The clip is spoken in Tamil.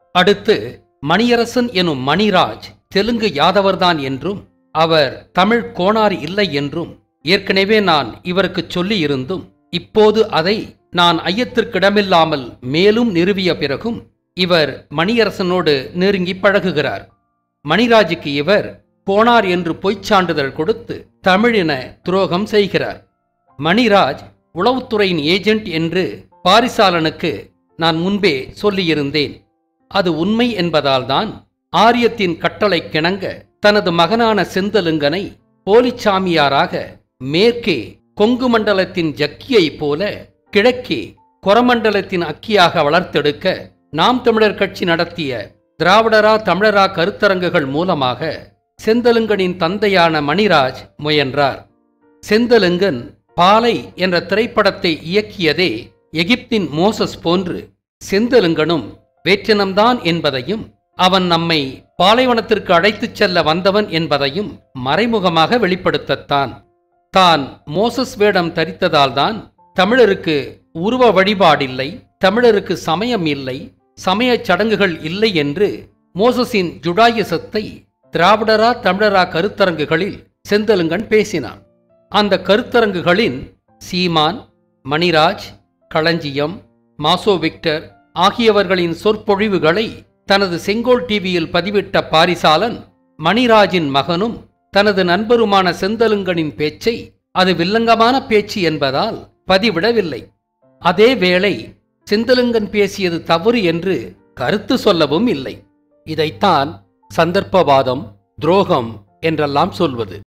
அடுத்து மணியரசன் எனும் மணிராஜ் தெலுங்கு யாதவர்தான் என்றும் அவர் தமிழ் கோணார் இல்லை என்றும் ஏற்கனவே நான் இவருக்குச் சொல்லியிருந்தும் இப்போது அதை நான் ஐயத்திற்கிடமில்லாமல் மேலும் நிறுவிய பிறகும் இவர் மணியரசனோடு நெருங்கி பழகுகிறார் மணிராஜுக்கு இவர் கோணார் என்று பொய்ச் சான்றிதழ் கொடுத்து தமிழின துரோகம் செய்கிறார் மணிராஜ் உளவுத்துறையின் ஏஜென்ட் என்று பாரிசாலனுக்கு நான் முன்பே சொல்லியிருந்தேன் அது உண்மை என்பதால்தான் ஆரியத்தின் கட்டளை கிணங்க தனது மகனான செந்தலுங்கனை போலிச்சாமியாராக மேற்கே கொங்கு மண்டலத்தின் ஜக்கியைப் போல கிழக்கே கொரமண்டலத்தின் அக்கியாக வளர்த்தெடுக்க நாம் தமிழர் கட்சி நடத்திய திராவிடரா தமிழரா கருத்தரங்குகள் மூலமாக செந்தலுங்கனின் தந்தையான மணிராஜ் முயன்றார் செந்தலுங்கன் பாலை என்ற திரைப்படத்தை இயக்கியதே எகிப்தின் மோசஸ் போன்று செந்தலுங்கனும் வேற்றினம்தான் என்பதையும் அவன் நம்மை பாலைவனத்திற்கு அழைத்துச் செல்ல வந்தவன் என்பதையும் மறைமுகமாக வெளிப்படுத்தத்தான் தான் மோசஸ் வேடம் தரித்ததால்தான் தமிழருக்கு உருவ வழிபாடில்லை தமிழருக்கு சமயம் இல்லை சமயச் சடங்குகள் இல்லை என்று மோசஸின் ஜுடாயிசத்தை திராவிடரா தமிழரா கருத்தரங்குகளில் செந்தலுங்கன் பேசினான் அந்த கருத்தரங்குகளின் சீமான் மணிராஜ் களஞ்சியம் மாசோ விக்டர் ஆகியவர்களின் சொற்பொழிவுகளை தனது செங்கோல் டிவியில் பதிவிட்ட பாரிசாலன் மணிராஜின் மகனும் தனது நண்பருமான செந்தலுங்கனின் பேச்சை அது வில்லங்கமான பேச்சு என்பதால் பதிவிடவில்லை அதே வேளை செந்தலுங்கன் பேசியது தவறு என்று கருத்து சொல்லவும் இல்லை இதைத்தான் சந்தர்ப்பவாதம் துரோகம் என்றெல்லாம் சொல்வது